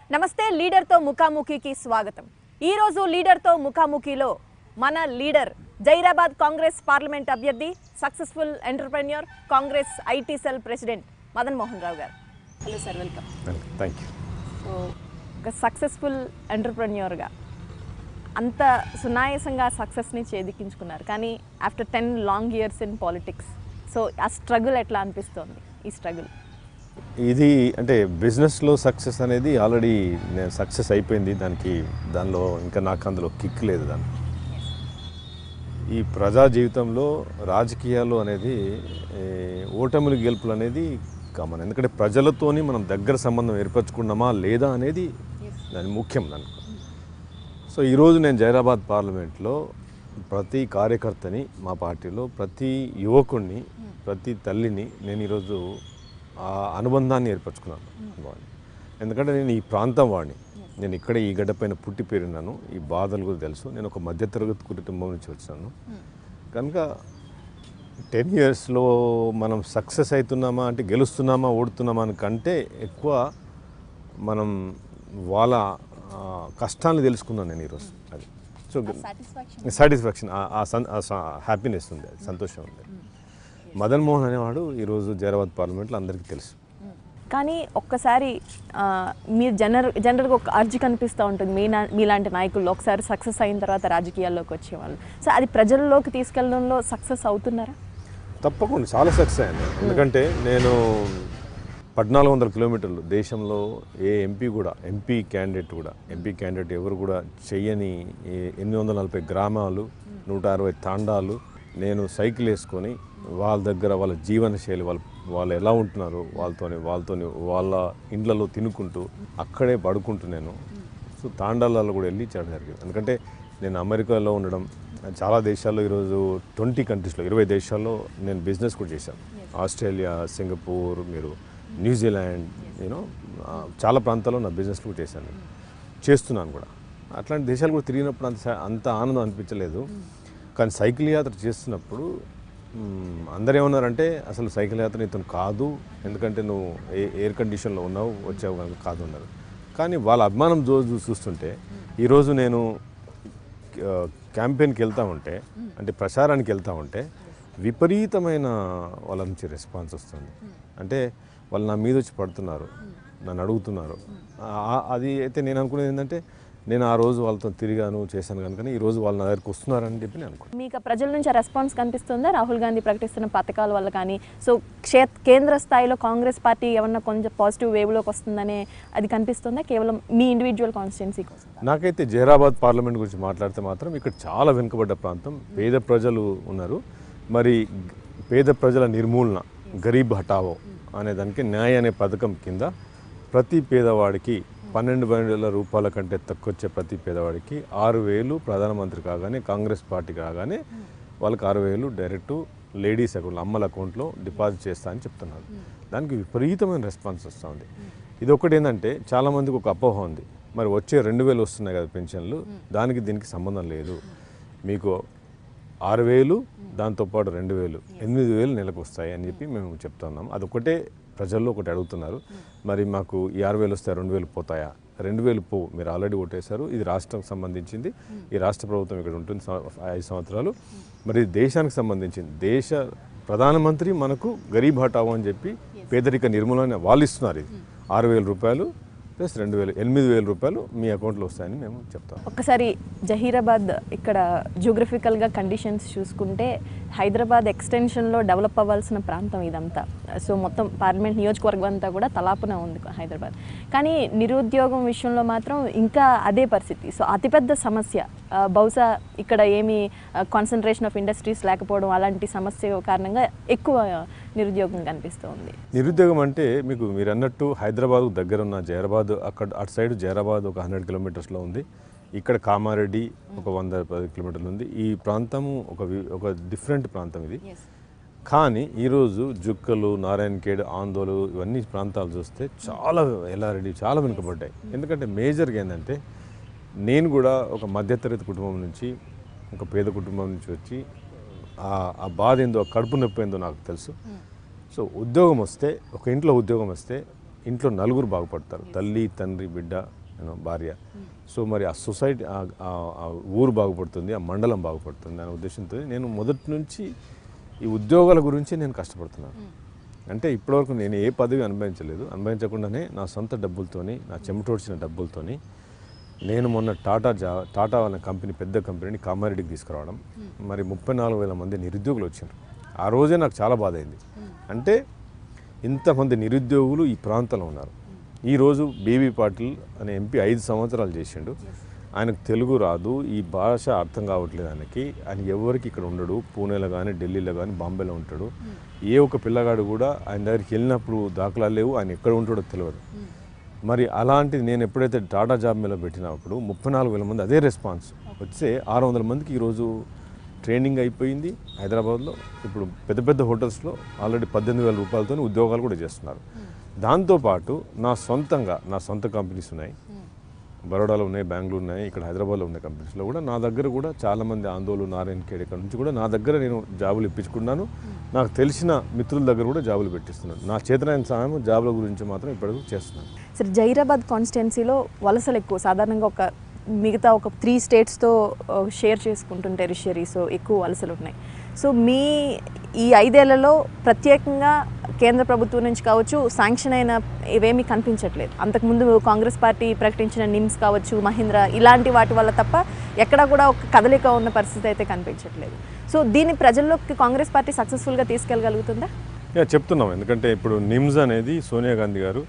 నమస్తే లీడర్తో ముఖాముఖికి స్వాగతం ఈ రోజు లీడర్తో ముఖాముఖిలో మన లీడర్ జైరాబాద్ కాంగ్రెస్ పార్లమెంట్ అభ్యర్థి successful entrepreneur Congress IT cell president Madan Mohan Rao గారు hello sir welcome thank you so ఒక సక్సెస్ఫుల్ ఎంటర్ప్రెన్యూర్గా అంత సునాయాసంగా సక్సెస్ని చేదిక్కించుకున్నారు కానీ after ten long years in politics so ఆ స్ట్రగుల్ ఎట్లా అనిపిస్తోంది ఈ స్ట్రగుల్ ఇది అంటే బిజినెస్లో సక్సెస్ అనేది ఆల్రెడీ నేను సక్సెస్ అయిపోయింది దానికి దానిలో ఇంకా నాకు అందులో కిక్ లేదు దాన్ని ఈ ప్రజా జీవితంలో రాజకీయాలు అనేది ఏ, ఓటములు గెలుపులు అనేది కామన్ ఎందుకంటే ప్రజలతోని మనం దగ్గర సంబంధం ఏర్పరచుకున్నామా లేదా అనేది దాని ముఖ్యం దానికి సో ఈరోజు నేను జైరాబాద్ పార్లమెంట్లో ప్రతి కార్యకర్తని మా పార్టీలో ప్రతి యువకుడిని ప్రతి తల్లిని నేను ఈరోజు ఆ అనుబంధాన్ని ఏర్పరచుకున్నాను వాడిని ఎందుకంటే నేను ఈ ప్రాంతం వాడిని నేను ఇక్కడే ఈ గడ్డపైన పుట్టి పెరిగినాను ఈ బాధలు కూడా తెలుసు నేను ఒక మధ్యతరగతి కుటుంబం నుంచి వచ్చాను కనుక టెన్ ఇయర్స్లో మనం సక్సెస్ అవుతున్నామా అంటే గెలుస్తున్నామా ఓడుతున్నామా అని కంటే ఎక్కువ మనం వాళ్ళ ఆ, కష్టాన్ని తెలుసుకున్నాను నేను ఈరోజు అది సో సాటిస్ఫాక్షన్ ఆ హ్యాపీనెస్ ఉంది అది సంతోషం ఉంది మదన్ మోహన్ అనేవాడు ఈరోజు జైరాబాద్ పార్లమెంట్లో అందరికీ తెలుసు కానీ ఒక్కసారి ఆ, మీరు జనరల్ జనరల్గా ఒక అర్జీ కనిపిస్తూ ఉంటుంది మీ నా మీలాంటి నాయకులు ఒకసారి సక్సెస్ అయిన తర్వాత రాజకీయాల్లోకి వచ్చేవాళ్ళు సో అది ప్రజల్లోకి తీసుకెళ్ళడంలో సక్సెస్ అవుతున్నారా తప్పకుండా చాలా సక్సెస్ అయ్యాను ఎందుకంటే నేను పద్నాలుగు వందల కిలోమీటర్లు దేశంలో ఏ ఎంపీ కూడా ఎంపీ క్యాండిడేట్ కూడా ఎంపీ క్యాండిడేట్ ఎవరు కూడా చెయ్యని ఈ ఎనిమిది వందల నలభై గ్రామాలు నూట అరవై తాండాలు నేను సైకిల్ వేసుకొని వాళ్ళ దగ్గర వాళ్ళ జీవన శైలి వాళ్ళ వాళ్ళు ఎలా ఉంటున్నారు వాళ్ళతోని వాళ్ళతోని వాళ్ళ ఇండ్లలో తినుకుంటూ అక్కడే పడుకుంటూ నేను సో తాండాలలో కూడా వెళ్ళి చేయడం జరిగింది ఎందుకంటే నేను అమెరికాలో ఉండడం చాలా దేశాల్లో ఈరోజు ట్వంటీ కంట్రీస్లో ఇరవై దేశాల్లో నేను బిజినెస్ కూడా చేశాను ఆస్ట్రేలియా సింగపూర్ మీరు న్యూజిలాండ్ యూనో చాలా ప్రాంతాల్లో నా బిజినెస్ కూడా చేశాను చేస్తున్నాను కూడా అట్లాంటి దేశాలు కూడా తిరిగినప్పుడు అంత స- అంత ఆనందం అనిపించలేదు కానీ సైకిల్ యాత్ర చేస్తున్నప్పుడు మ్, అందరు ఏమన్నారంటే అసలు సైకిల్ యాత్ర నీతో కాదు ఎందుకంటే నువ్వు ఏ ఎయిర్ కండిషన్లో ఉన్నావు వచ్చావు కనుక కాదు అన్నారు కానీ వాళ్ళ అభిమానం రోజు చూస్తుంటే ఈరోజు నేను ఆ, క్యాంపెయిన్కి వెళ్తా ఉంటే అంటే ప్రచారానికి వెళ్తా ఉంటే విపరీతమైన వాళ్ళ నుంచి రెస్పాన్స్ వస్తుంది అంటే వాళ్ళు నా మీద వచ్చి పడుతున్నారు నన్ను అడుగుతున్నారు ఆ- అది అయితే నేను అనుకునేది ఏంటంటే నేను ఆ రోజు వాళ్ళతో తిరిగాను చేశాను కనుక ఈ రోజు వాళ్ళు నా దగ్గరికి వస్తున్నారని చెప్పి నేను అనుకున్నాను మీకు ఆ ప్రజల నుంచి ఆ రెస్పాన్స్ కనిపిస్తుందా రాహుల్ గాంధీ ప్రకటిస్తున్న పథకాల వల్ల కానీ సో క్షే కేంద్ర స్థాయిలో కాంగ్రెస్ పార్టీ ఏమన్నా కొంచెం పాజిటివ్ వేవ్లోకి వస్తుందనే అది కనిపిస్తుందా కేవలం మీ ఇండివిజువల్ కాన్స్టిట్యున్సీ కోసం నాకైతే జహీరాబాద్ పార్లమెంట్ గురించి మాట్లాడితే మాత్రం ఇక్కడ చాలా వెనుకబడ్డ ప్రాంతం పేద ప్రజలు ఉన్నారు మరి పేద ప్రజల నిర్మూలన గరీబ్ హటావో అనే దానికి న్యాయ అనే పథకం కింద ప్రతి పేదవాడికి పన్నెండు వేల రూపాయల కంటే తక్కువ వచ్చే ప్రతి పేదవాడికి ఆరు వేలు ప్రధానమంత్రి కాగానే కాంగ్రెస్ పార్టీ కాగానే వాళ్ళకి ఆరు వేలు డైరెక్ట్ లేడీస్ అకౌంట్లో అమ్మల అకౌంట్లో డిపాజిట్ చేస్తా అని చెప్తున్నారు దానికి విపరీతమైన రెస్పాన్స్ వస్తూ ఉంది ఇది ఒకటి ఏంటంటే చాలామందికి ఒక అపోహ ఉంది మరి వచ్చే రెండు వేలు వస్తున్నాయి కదా పెన్షన్లు దానికి దీనికి సంబంధం లేదు మీకు ఆరు వేలు దాంతోపాటు రెండు వేలు ఎనిమిది వేలు నెలకు వస్తాయి అని చెప్పి మేము చెప్తున్నాం అదొకటే ప్రజల్లో ఒకటి అడుగుతున్నారు మరి మాకు ఈ ఆరు వేలు వస్తాయి రెండు వేలు పోతాయా రెండు వేలు పో మీరు ఆల్రెడీ ఓటేశారు ఇది రాష్ట్రం సంబంధించింది ఈ రాష్ట్ర ప్రభుత్వం ఇక్కడ ఉంటుంది సం- ఐదు సంవత్సరాలు మరి ఇది దేశానికి సంబంధించింది దేశ ప్రధానమంత్రి మనకు గరీబ్ హటావో అని చెప్పి పేదరిక నిర్మూలన వాళ్ళు ఇస్తున్నారు ఇది ఆరు వేల రూపాయలు ప్లస్ రెండు వేలు ఎనిమిది వేల రూపాయలు మీ అకౌంట్లో వస్తాయని మేము చెప్తాం ఒక్కసారి జహీరాబాద్ ఇక్కడ జోగ్రఫికల్గా కండిషన్స్ చూసుకుంటే హైదరాబాద్ ఎక్స్టెన్షన్లో డెవలప్ అవ్వాల్సిన ప్రాంతం ఇదంతా సో మొత్తం పార్లమెంట్ నియోజకవర్గం అంతా కూడా తలాపున ఉంది హైదరాబాద్ కానీ నిరుద్యోగం విషయంలో మాత్రం ఇంకా అదే పరిస్థితి సో అతిపెద్ద సమస్య ఆ, బహుశా ఇక్కడ ఏమి కాన్సన్ట్రేషన్ ఆఫ్ ఇండస్ట్రీస్ లేకపోవడం అలాంటి సమస్య కారణంగా ఎక్కువ నిరుద్యోగం కనిపిస్తుంది నిరుద్యోగం అంటే మీకు మీరు అన్నట్టు హైదరాబాద్ దగ్గర ఉన్న జైరాబాద్ అక్కడ అటు సైడ్ జైరాబాద్ ఒక హండ్రెడ్ కిలోమీటర్స్లో ఉంది ఇక్కడ కామారెడ్డి ఒక వంద పది కిలోమీటర్లు ఉంది ఈ ప్రాంతము ఒక వి- ఒక డిఫరెంట్ ప్రాంతం ఇది కానీ ఈరోజు జుక్కలు నారాయణఖేడ్ ఆందోళు ఇవన్నీ ప్రాంతాలు చూస్తే చాలా ఎల్లారెడ్డి చాలా వెనుకబడ్డాయి ఎందుకంటే మేజర్గా ఏంటంటే నేను కూడా ఒక మధ్యతరగతి కుటుంబం నుంచి ఒక పేద కుటుంబం నుంచి వచ్చి ఆ- ఆ బాధ ఏందో ఆ కడుపు నొప్పి ఏందో నాకు తెలుసు సో ఉద్యోగం వస్తే ఒక ఇంట్లో ఉద్యోగం వస్తే ఇంట్లో నలుగురు బాగుపడతారు తల్లి తండ్రి బిడ్డ you know, భార్య సో మరి ఆ సొసైటీ ఆ- ఆ- ఆ ఊరు బాగుపడుతుంది ఆ మండలం బాగుపడుతుంది అనే ఉద్దేశంతో నేను మొదటి నుంచి ఈ ఉద్యోగాల గురించి నేను కష్టపడుతున్నాను అంటే ఇప్పటివరకు నేను ఏ పదవి అనుభవించలేదు అనుభవించకుండానే నా సొంత డబ్బులతోని నా చెమటోడ్చిన డబ్బులతోని నేను మొన్న టాటా జా టాటా అనే కంపెనీ పెద్ద కంపెనీని కామారెడ్డికి తీసుకురావడం మరి ముప్పై నాలుగు వేల మంది నిరుద్యోగులు వచ్చారు ఆ రోజే నాకు చాలా బాధ అయింది అంటే ఇంతమంది నిరుద్యోగులు ఈ ప్రాంతంలో ఉన్నారు ఈరోజు బీబీ పాటిల్ అనే ఎంపీ ఐదు సంవత్సరాలు చేసిండు ఆయనకు తెలుగు రాదు ఈ భాష అర్థం కావట్లేదు ఆయనకి ఆయన ఎవరికి ఇక్కడ ఉండడు పూణేలో కానీ ఢిల్లీలో కానీ బాంబేలో ఉంటాడు ఏ ఒక్క పిల్లగాడు కూడా ఆయన దగ్గరికి వెళ్ళినప్పుడు దాఖలాలు లేవు ఆయన ఎక్కడ ఉంటాడో తెలియదు మరి అలాంటిది నేను ఎప్పుడైతే టాటా జాబ్ మీద పెట్టినప్పుడు ముప్పై నాలుగు వేల మంది అదే రెస్పాన్స్ వస్తే ఆరు వందల మందికి ఈరోజు ట్రైనింగ్ అయిపోయింది హైదరాబాద్లో ఇప్పుడు పెద్ద పెద్ద హోటల్స్లో ఆల్రెడీ పద్దెనిమిది వేల రూపాయలతో ఉద్యోగాలు కూడా చేస్తున్నారు దాంతోపాటు నా సొంతంగా నా సొంత కంపెనీస్ ఉన్నాయి బరోడాలో ఉన్నాయి బెంగళూరు ఉన్నాయి ఇక్కడ హైదరాబాద్లో ఉన్న కంపెనీస్లో కూడా నా దగ్గర కూడా చాలామంది ఆందోళన నారాయణ ఖేడ్ ఇక్కడ నుంచి కూడా నా దగ్గర నేను జాబులు ఇప్పించుకున్నాను నాకు తెలిసిన మిత్రుల దగ్గర కూడా జాబులు పెట్టిస్తున్నాను నా చేతనైన సహాయం జాబుల గురించి మాత్రం ఇప్పటివరకు చేస్తున్నాను సరే జైరాబాద్ కాన్స్టిట్యున్సీలో వలసలు ఎక్కువ సాధారణంగా ఒక మిగతా ఒక త్రీ స్టేట్స్తో షేర్ చేసుకుంటుంటే టెరిషరీ సో ఎక్కువ వలసలు ఉన్నాయి సో మీ ఈ ఐదేళ్లలో ప్రత్యేకంగా కేంద్ర ప్రభుత్వం నుంచి కావచ్చు శాంక్షన్ అయిన ఇవేమీ కనిపించట్లేదు అంతకుముందు కాంగ్రెస్ పార్టీ ప్రకటించిన నిమ్స్ కావచ్చు మహీంద్రా ఇలాంటి వాటి వల్ల తప్ప ఎక్కడా కూడా ఒక కదలిక ఉన్న పరిస్థితి అయితే కనిపించట్లేదు సో దీన్ని ప్రజల్లోకి కాంగ్రెస్ పార్టీ సక్సెస్ఫుల్గా తీసుకెళ్ళగలుగుతుందా యా చెప్తున్నాం ఎందుకంటే ఇప్పుడు నిమ్స్ అనేది సోనియా గాంధీ గారు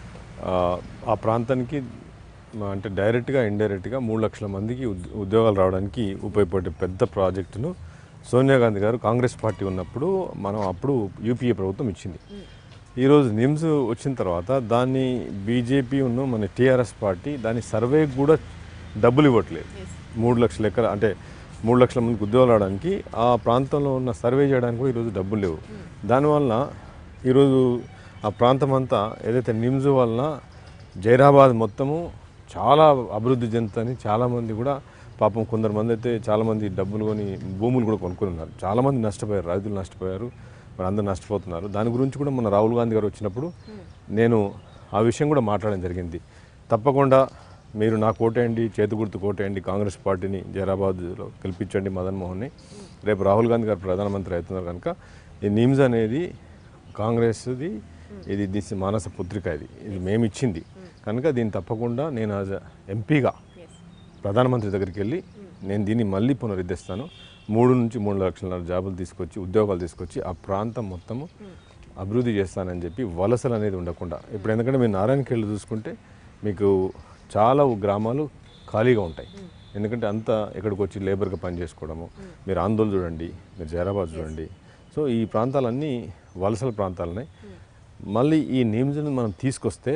ఆ, ఆ ప్రాంతానికి మా అంటే డైరెక్ట్గా ఇండైరెక్ట్గా మూడు లక్షల మందికి ఉద్- ఉద్యోగాలు రావడానికి ఉపయోగపడే పెద్ద ప్రాజెక్టును సోనియా గాంధీ గారు కాంగ్రెస్ పార్టీ ఉన్నప్పుడు మనం అప్పుడు యూపీఏ ప్రభుత్వం ఇచ్చింది ఈరోజు నిమ్స్ వచ్చిన తర్వాత దాన్ని బీజేపీ ఉన్న మన టీఆర్ఎస్ పార్టీ దాని సర్వేకి కూడా డబ్బులు ఇవ్వట్లేదు మూడు లక్షల ఎకర అంటే మూడు లక్షల మందికి ఉద్యోగాలు రావడానికి ఆ ప్రాంతంలో ఉన్న సర్వే చేయడానికి కూడా ఈరోజు డబ్బులు లేవు దానివల్ల ఈరోజు ఆ ప్రాంతం అంతా ఏదైతే నిమ్స్ వలన జైరాబాద్ మొత్తము చాలా అభివృద్ధి చెందుతుంది చాలామంది కూడా పాపం కొందరు మంది అయితే చాలామంది డబ్బులు కొని భూములు కూడా కొనుక్కొని ఉన్నారు చాలామంది నష్టపోయారు రైతులు నష్టపోయారు మరి అందరూ నష్టపోతున్నారు దాని గురించి కూడా మన రాహుల్ గాంధీ గారు వచ్చినప్పుడు నేను ఆ విషయం కూడా మాట్లాడడం జరిగింది తప్పకుండా మీరు నా కోటేయండి చేతి గుర్తు కోటేయండి కాంగ్రెస్ పార్టీని జైరాబాద్లో గెలిపించండి మదన్ మోహన్ని రేపు రాహుల్ గాంధీ గారు ప్రధానమంత్రి అవుతున్నారు కనుక ఈ నిమ్స్ అనేది కాంగ్రెస్ది ఇది దిస్ మానస పుత్రిక ఇది ఇది మేము ఇచ్చింది కనుక దీన్ని తప్పకుండా నేను యాజ్ ఎంపీగా ప్రధానమంత్రి దగ్గరికి వెళ్ళి నేను దీన్ని మళ్ళీ పునరుద్ధరిస్తాను మూడు నుంచి మూడు లక్షల జాబులు తీసుకొచ్చి ఉద్యోగాలు తీసుకొచ్చి ఆ ప్రాంతం మొత్తము అభివృద్ధి చేస్తానని చెప్పి వలసలు అనేది ఉండకుండా ఇప్పుడు ఎందుకంటే మీరు నారాయణఖేళ్ళు చూసుకుంటే మీకు చాలా గ్రామాలు ఖాళీగా ఉంటాయి ఎందుకంటే అంతా ఇక్కడికి వచ్చి లేబర్గా పని చేసుకోవడము మీరు ఆందోళన చూడండి మీరు జైరాబాద్ చూడండి సో ఈ ప్రాంతాలన్నీ వలసల ప్రాంతాలున్నాయి మళ్ళీ ఈ నిమ్స్ని మనం తీసుకొస్తే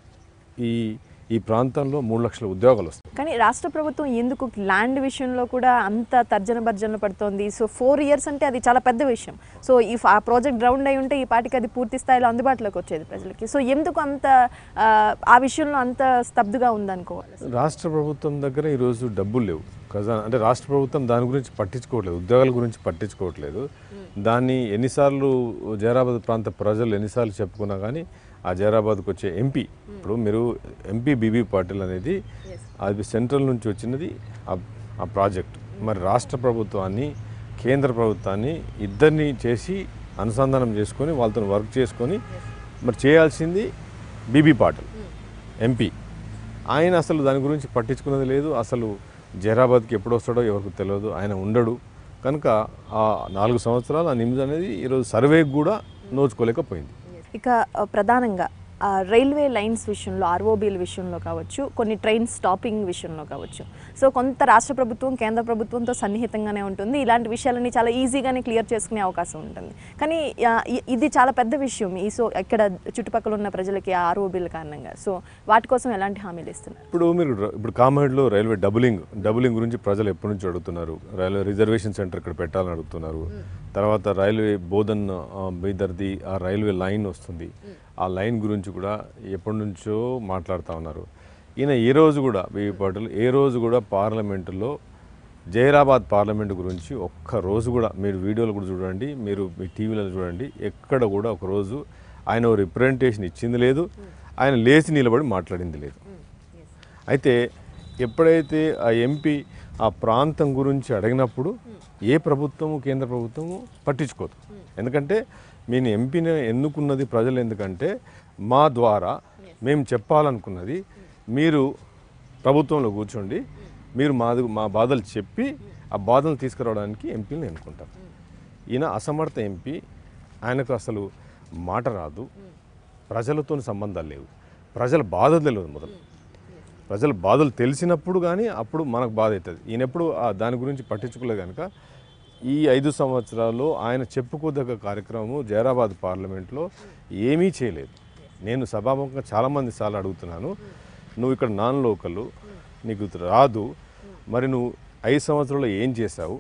ఈ ఈ ప్రాంతంలో మూడు లక్షల ఉద్యోగాలు వస్తాయి కానీ రాష్ట్ర ప్రభుత్వం ఎందుకు ల్యాండ్ విషయంలో కూడా అంత తర్జన భర్జన పడుతోంది సో ఫోర్ ఇయర్స్ అంటే అది చాలా పెద్ద విషయం సో ఈ ఆ ప్రాజెక్ట్ గ్రౌండ్ అయి ఉంటే ఈ పాటికి అది పూర్తి స్థాయిలో అందుబాటులోకి వచ్చేది ప్రజలకి సో ఎందుకు అంత ఆ, ఆ విషయంలో అంత స్తబ్దుగా ఉందనుకోవాలి రాష్ట్ర ప్రభుత్వం దగ్గర ఈరోజు డబ్బులు లేవు ఖజానా అంటే రాష్ట్ర ప్రభుత్వం దాని గురించి పట్టించుకోవట్లేదు ఉద్యోగాల గురించి పట్టించుకోవట్లేదు దాన్ని ఎన్నిసార్లు జైరాబాద్ ప్రాంత ప్రజలు ఎన్నిసార్లు చెప్పుకున్నా కానీ ఆ జైరాబాద్కి వచ్చే ఎంపీ ఇప్పుడు మీరు ఎంపీ బీబీ పాటిల్ అనేది అది సెంట్రల్ నుంచి వచ్చినది ఆ- ఆ ప్రాజెక్ట్ మరి రాష్ట్ర ప్రభుత్వాన్ని కేంద్ర ప్రభుత్వాన్ని ఇద్దరిని చేసి అనుసంధానం చేసుకొని వాళ్ళతో వర్క్ చేసుకొని మరి చేయాల్సింది బీబీ పాటిల్ ఎంపీ ఆయన అసలు దాని గురించి పట్టించుకున్నది లేదు అసలు జైరాబాద్కి ఎప్పుడు వస్తాడో ఎవరికి తెలియదు ఆయన ఉండడు కనుక ఆ నాలుగు సంవత్సరాలు ఆ నిమ్స్ అనేది ఈరోజు సర్వేకి కూడా నోచుకోలేకపోయింది ఇక ఆ, ప్రధానంగా ఆ, రైల్వే లైన్స్ విషయంలో ఆర్ఓబీల విషయంలో కావచ్చు కొన్ని ట్రైన్ స్టాపింగ్ విషయంలో కావచ్చు సో కొంత రాష్ట్ర ప్రభుత్వం కేంద్ర ప్రభుత్వంతో సన్నిహితంగానే ఉంటుంది ఇలాంటి విషయాలన్నీ చాలా ఈజీగానే క్లియర్ చేసుకునే అవకాశం ఉంటుంది కానీ ఆ, ఇ- ఇది చాలా పెద్ద విషయం ఈ సో ఇక్కడ చుట్టుపక్కల ఉన్న ప్రజలకి ఆ ఆర్ఓబీల కారణంగా సో వాటి కోసం ఎలాంటి హామీలు ఇస్తున్నారు ఇప్పుడు మీరు ర- ఇప్పుడు కామహెడ్లో రైల్వే డబులింగ్ డబులింగ్ గురించి ప్రజలు ఎప్పటి నుంచి అడుగుతున్నారు రైల్వే రిజర్వేషన్ సెంటర్ ఇక్కడ పెట్టాలని అడుగుతున్నారు తర్వాత రైల్వే బోధన్ ఆ, బీదర్ది ఆ రైల్వే లైన్ వస్తుంది ఆ లైన్ గురించి కూడా ఎప్పటి నుంచో మాట్లాడుతూ ఉన్నారు ఈయన ఏ రోజు కూడా బీవీ పాటిల్ ఏ రోజు కూడా పార్లమెంటులో జైరాబాద్ పార్లమెంట్ గురించి ఒక్క రోజు కూడా మీరు వీడియోలు కూడా చూడండి మీరు మీ టీవీలో చూడండి ఎక్కడ కూడా ఒక రోజు ఆయన ఓ రిప్రజెంటేషన్ ఇచ్చింది లేదు ఆయన లేచి నిలబడి మాట్లాడింది లేదు అయితే ఎప్పుడైతే ఆ ఎంపీ ఆ ప్రాంతం గురించి అడిగినప్పుడు ఏ ప్రభుత్వము కేంద్ర ప్రభుత్వము పట్టించుకోదు ఎందుకంటే నేను ఎంపీని ఎన్నుకున్నది ప్రజలు ఎందుకంటే మా ద్వారా మేము చెప్పాలనుకున్నది మీరు ప్రభుత్వంలో కూర్చోండి మీరు మాది మా బాధలు చెప్పి ఆ బాధలు తీసుకురావడానికి ఎంపీని ఎన్నుకుంటారు ఈయన అసమర్థ ఎంపీ ఆయనకు అసలు మాట రాదు ప్రజలతో సంబంధాలు లేవు ప్రజల బాధ తెలియదు మొదలు ప్రజల బాధలు తెలిసినప్పుడు కానీ అప్పుడు మనకు బాధ అవుతుంది ఈయన ఎప్పుడు ఆ దాని గురించి పట్టించుకోలే కనుక ఈ ఐదు సంవత్సరాల్లో ఆయన చెప్పుకోదగ్గ కార్యక్రమం జైరాబాద్ పార్లమెంట్లో ఏమీ చేయలేదు నేను సభాముఖంగా చాలామంది సార్లు అడుగుతున్నాను నువ్వు ఇక్కడ నాన్ లోకల్ నీకు రాదు మరి నువ్వు ఐదు సంవత్సరాల్లో ఏం చేశావు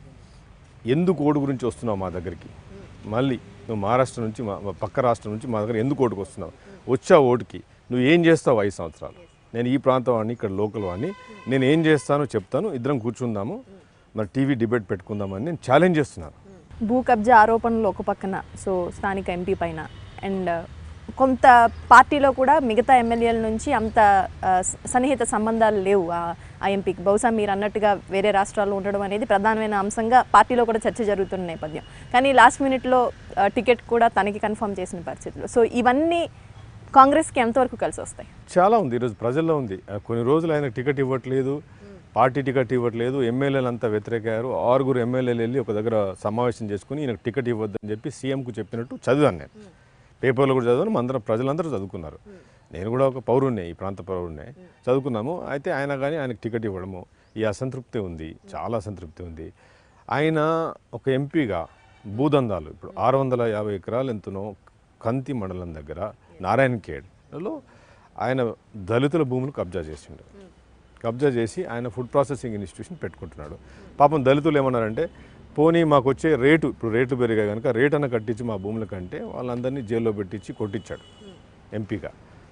ఎందుకు ఓటు గురించి వస్తున్నావు మా దగ్గరికి మళ్ళీ నువ్వు మహారాష్ట్ర నుంచి మా మా పక్క రాష్ట్రం నుంచి మా దగ్గర ఎందుకు ఓటుకు వస్తున్నావు వచ్చా ఓటుకి నువ్వు ఏం చేస్తావు ఐదు సంవత్సరాలు నేను ఈ ప్రాంతం వాడిని ఇక్కడ లోకల్ వాడిని నేను ఏం చేస్తానో చెప్తాను ఇద్దరం కూర్చుందాము మరి టీవీ డిబేట్ పెట్టుకుందామని నేను ఛాలెంజ్ చేస్తున్నాను భూ కబ్జా ఆరోపణలు ఒక పక్కన సో స్థానిక ఎంపీ పైన అండ్ కొంత పార్టీలో కూడా మిగతా ఎమ్మెల్యేల నుంచి అంత ఆ, స- సన్నిహిత సంబంధాలు లేవు ఆ- ఆ ఎంపీకి బహుశా మీరు అన్నట్టుగా వేరే రాష్ట్రాల్లో ఉండడం అనేది ప్రధానమైన అంశంగా పార్టీలో కూడా చర్చ జరుగుతున్న నేపథ్యం కానీ లాస్ట్ మినిట్లో ఆ, టికెట్ కూడా తనకి కన్ఫర్మ్ చేసిన పరిస్థితులు సో ఇవన్నీ కాంగ్రెస్కి ఎంతవరకు కలిసి వస్తాయి చాలా ఉంది ఈరోజు ప్రజల్లో ఉంది ఆ, కొన్ని రోజులు ఆయన టికెట్ ఇవ్వట్లేదు పార్టీ టికెట్ ఇవ్వట్లేదు ఎమ్మెల్యేలు అంతా వ్యతిరేకారు ఆరుగురు ఎమ్మెల్యేలు వెళ్ళి ఒక దగ్గర సమావేశం చేసుకుని ఈయనకు టికెట్ ఇవ్వద్దని చెప్పి సీఎంకు చెప్పినట్టు చదివాను నేను పేపర్లో కూడా చదివాను అందరం ప్రజలందరూ చదువుకున్నారు నేను కూడా ఒక పౌరుణ్ణే ఈ ప్రాంత పౌరుణ్ణే చదువుకున్నాము అయితే ఆయన కానీ ఆయనకు టికెట్ ఇవ్వడము ఈ అసంతృప్తి ఉంది చాలా అసంతృప్తి ఉంది ఆయన ఒక ఎంపీగా భూదందాలు ఇప్పుడు ఆరు వందల యాభై ఎకరాలు ఎంతనో కంతి మండలం దగ్గర నారాయణ ఖేడ్లో ఆయన దళితుల భూములు కబ్జా చేసిండు కబ్జా చేసి ఆయన ఫుడ్ ప్రాసెసింగ్ ఇన్స్టిట్యూషన్ పెట్టుకుంటున్నాడు పాపం దళితులు ఏమన్నారంటే పోనీ మాకు వచ్చే రేటు ఇప్పుడు రేట్లు పెరిగాయి కనుక రేట్ అన్న కట్టించి మా భూముల కంటే వాళ్ళందరినీ జైల్లో పెట్టించి కొట్టించాడు ఎంపీగా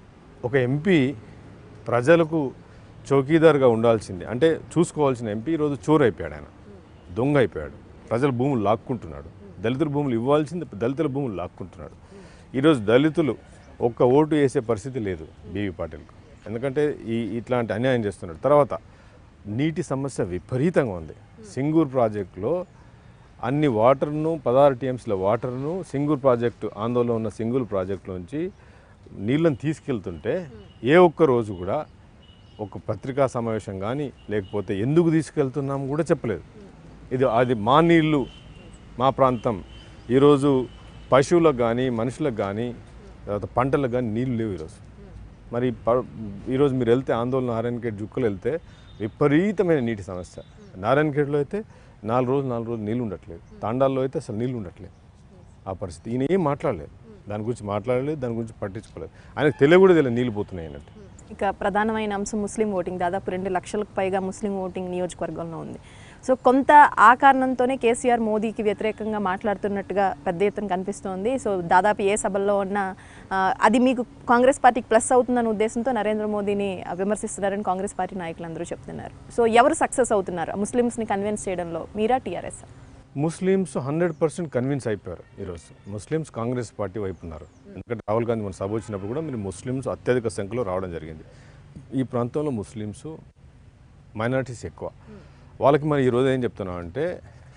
ఒక ఎంపీ ప్రజలకు చౌకీదార్గా ఉండాల్సింది అంటే చూసుకోవాల్సిన ఎంపీ ఈరోజు చోరు అయిపోయాడు ఆయన దొంగ అయిపోయాడు ప్రజల భూములు లాక్కుంటున్నాడు దళితుల భూములు ఇవ్వాల్సింది దళితుల భూములు లాక్కుంటున్నాడు ఈరోజు దళితులు ఒక్క ఓటు వేసే పరిస్థితి లేదు బీవీ పాటిల్కు ఎందుకంటే ఈ ఇట్లాంటి అన్యాయం చేస్తున్నాడు తర్వాత నీటి సమస్య విపరీతంగా ఉంది సింగూర్ ప్రాజెక్టులో అన్ని వాటర్ను పదహారు టీఎంసీల వాటర్ను సింగూర్ ప్రాజెక్టు ఆందోళన ఉన్న సింగూర్ ప్రాజెక్టులోంచి నీళ్ళని తీసుకెళ్తుంటే ఏ ఒక్క రోజు కూడా ఒక పత్రికా సమావేశం కానీ లేకపోతే ఎందుకు తీసుకెళ్తున్నాం కూడా చెప్పలేదు ఇది అది మా నీళ్ళు మా ప్రాంతం ఈరోజు పశువులకు కానీ మనుషులకు కానీ తర్వాత పంటలకు కానీ నీళ్ళు లేవు ఈరోజు మరి ప- ఈరోజు మీరు వెళ్తే ఆందోళన నారాయణఖేడ్ జుక్కలు వెళ్తే విపరీతమైన నీటి సమస్య నారాయణఖేడ్లో అయితే నాలుగు రోజులు నాలుగు రోజులు నీళ్ళు ఉండట్లేదు తాండాల్లో అయితే అసలు నీళ్ళు ఉండట్లేదు ఆ పరిస్థితి ఈయన ఏం మాట్లాడలేదు దాని గురించి మాట్లాడలేదు దాని గురించి పట్టించుకోలేదు ఆయనకు తెలియ కూడా తెలియదు నీళ్ళు పోతున్నాయి అన్నట్టు ఇక ప్రధానమైన అంశం ముస్లిం ఓటింగ్ దాదాపు రెండు లక్షలకు పైగా ముస్లిం ఓటింగ్ నియోజకవర్గంలో ఉంది సో కొంత ఆ కారణంతోనే కేసీఆర్ మోదీకి వ్యతిరేకంగా మాట్లాడుతున్నట్టుగా పెద్ద ఎత్తున కనిపిస్తోంది సో దాదాపు ఏ సభల్లో ఉన్నా ఆ, అది మీకు కాంగ్రెస్ పార్టీకి ప్లస్ అవుతుందన్న ఉద్దేశంతో నరేంద్ర మోదీని విమర్శిస్తున్నారని కాంగ్రెస్ పార్టీ నాయకులందరూ చెప్తున్నారు సో ఎవరు సక్సెస్ అవుతున్నారు ముస్లిమ్స్ని కన్విన్స్ చేయడంలో మీరా TRS Muslims hundred percent convince అయిపోయారు ఈరోజు ముస్లిమ్స్ కాంగ్రెస్ పార్టీ వైపు ఉన్నారు ఎందుకంటే రాహుల్ గాంధీ మన సభ వచ్చినప్పుడు కూడా మీరు ముస్లిమ్స్ అత్యధిక సంఖ్యలో రావడం జరిగింది ఈ ప్రాంతంలో ముస్లిమ్స్ మైనారిటీస్ ఎక్కువ వాళ్ళకి మరి ఈరోజు ఏం చెప్తున్నాం అంటే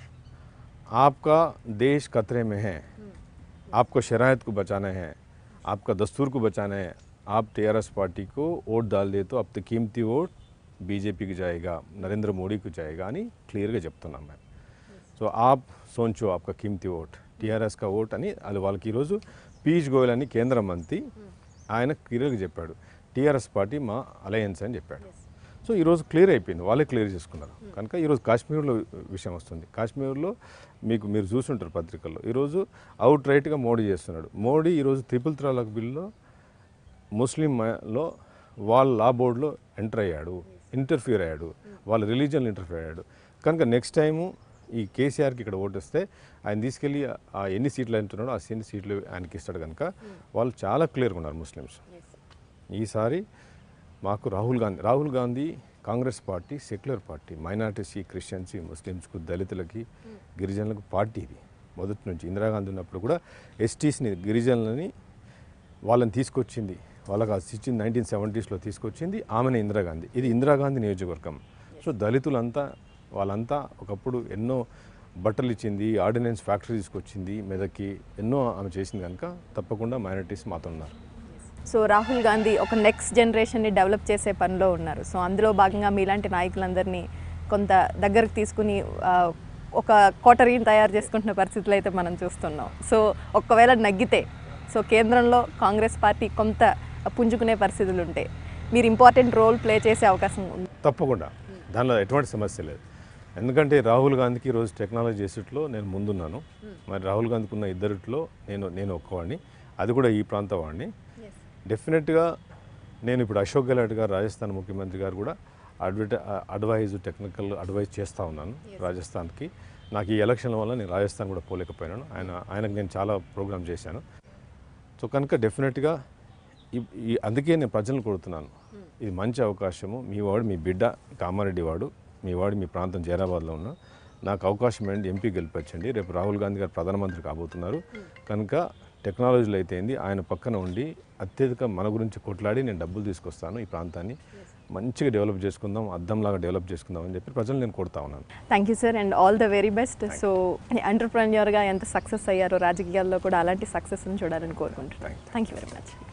आपका देश खतरे में है आपको शरायत को बचाना है आपका दस्तूर को बचाना है आप टीआरएस पार्टी को वोट डाल दे तो अब तो कीमती वोट బీజేపీకి జాయిగా నరేంద్ర మోడీకి జాయిగా అని క్లియర్గా చెప్తున్నాం మేము సో ఆప్ సోంచో ఆప్కా కీమ్తి ఓట్ టీఆర్ఎస్ కా ఓట్ అని అది వాళ్ళకి ఈరోజు పీయూష్ గోయల్ అని కేంద్ర మంత్రి ఆయన క్లియర్గా చెప్పాడు టీఆర్ఎస్ పార్టీ మా అలయన్స్ అని చెప్పాడు సో ఈరోజు క్లియర్ అయిపోయింది వాళ్ళే క్లియర్ చేసుకున్నారు కనుక ఈరోజు కాశ్మీర్లో విషయం వస్తుంది కాశ్మీర్లో మీకు మీరు చూసుంటారు పత్రికల్లో ఈరోజు అవుట్ రైట్గా మోడీ చేస్తున్నాడు మోడీ ఈరోజు త్రిపుల్ త్రాలక్ బిల్లో ముస్లింలో వాళ్ళ లా బోర్డులో ఎంటర్ అయ్యాడు ఇంటర్ఫియర్ అయ్యాడు వాళ్ళ రిలీజియన్ ఇంటర్ఫియర్ అయ్యాడు కనుక నెక్స్ట్ టైము ఈ కేసీఆర్కి ఇక్కడ ఓటేస్తే ఆయన తీసుకెళ్ళి ఆ ఎన్ని సీట్లు అంటున్నాడో ఆ ఎన్ని సీట్లు ఆయనకి ఇస్తాడు కనుక వాళ్ళు చాలా క్లియర్గా ఉన్నారు ముస్లిమ్స్ ఈసారి మాకు Rahul Gandhi Rahul Gandhi Congress party secular party minorities Christians ముస్లిమ్స్కు దళితులకి గిరిజనులకు పార్టీ ఇది మొదటి నుంచి ఇందిరాగాంధీ ఉన్నప్పుడు కూడా ఎస్టీస్ని గిరిజనులని వాళ్ళని తీసుకొచ్చింది వాళ్ళకి ఆ సిచ్చి నైన్టీన్ సెవెంటీస్లో తీసుకొచ్చింది ఆమెనే ఇందిరాగాంధీ ఇది ఇందిరాగాంధీ నియోజకవర్గం సో దళితులంతా వాళ్ళంతా ఒకప్పుడు ఎన్నో బట్టలు ఇచ్చింది ఆర్డినెన్స్ ఫ్యాక్టరీ తీసుకొచ్చింది మెదక్కి ఎన్నో ఆమె చేసింది కనుక తప్పకుండా మైనారిటీస్ మాతో ఉన్నారు సో రాహుల్ గాంధీ ఒక నెక్స్ట్ జనరేషన్ని డెవలప్ చేసే పనిలో ఉన్నారు సో అందులో భాగంగా మీలాంటి నాయకులందరినీ కొంత దగ్గరకు తీసుకుని ఆ, ఒక కోటరీని తయారు చేసుకుంటున్న పరిస్థితులు అయితే మనం చూస్తున్నాం సో ఒకవేళ నగ్గితే సో కేంద్రంలో కాంగ్రెస్ పార్టీ కొంత పుంజుకునే పరిస్థితులు ఉంటాయి మీరు ఇంపార్టెంట్ రోల్ ప్లే చేసే అవకాశం ఉంది తప్పకుండా దానిలో ఎటువంటి సమస్య లేదు ఎందుకంటే రాహుల్ గాంధీకి ఈరోజు టెక్నాలజీ చేసేట్లో నేను ముందున్నాను మరి రాహుల్ గాంధీకి ఉన్న ఇద్దరిట్లో నేను నేను ఒక్కవాడిని అది కూడా ఈ ప్రాంత వాడిని డెఫినెట్గా నేను ఇప్పుడు అశోక్ గెహ్లోట్ గారు రాజస్థాన్ ముఖ్యమంత్రి గారు కూడా అడ్వైట అడ్వైజ్ టెక్నికల్ అడ్వైజ్ చేస్తూ ఉన్నాను రాజస్థాన్కి నాకు ఈ ఎలక్షన్ల వల్ల నేను రాజస్థాన్ కూడా పోలేకపోయినాను ఆయన ఆయనకు నేను చాలా ప్రోగ్రామ్ చేశాను సో కనుక డెఫినెట్గా ఈ- ఈ అందుకే నేను ప్రజలను కొడుతున్నాను ఇది మంచి అవకాశము మీ వాడు మీ బిడ్డ కామారెడ్డి వాడు మీ వాడు మీ ప్రాంతం జైరాబాద్లో ఉన్న నాకు అవకాశం ఏంటి ఎంపీ గెలిపించండి రేపు రాహుల్ గాంధీ గారు ప్రధానమంత్రి కాబోతున్నారు కనుక టెక్నాలజీలో అయితే ఏంది ఆయన పక్కన ఉండి అత్యధిక మన గురించి కొట్లాడి నేను డబ్బులు తీసుకొస్తాను ఈ ప్రాంతాన్ని మంచిగా డెవలప్ చేసుకుందాం అద్దంలాగా డెవలప్ చేసుకుందాం అని చెప్పి ప్రజలు నేను కొడతా ఉన్నాను thank you sir and all the very best so ఎంటర్ప్రెన్యూర్గా ఎంత సక్సెస్ అయ్యారో రాజకీయాల్లో కూడా అలాంటి సక్సెస్ని చూడాలని కోరుకుంటున్నాను థ్యాంక్ యూ వెరీ మచ్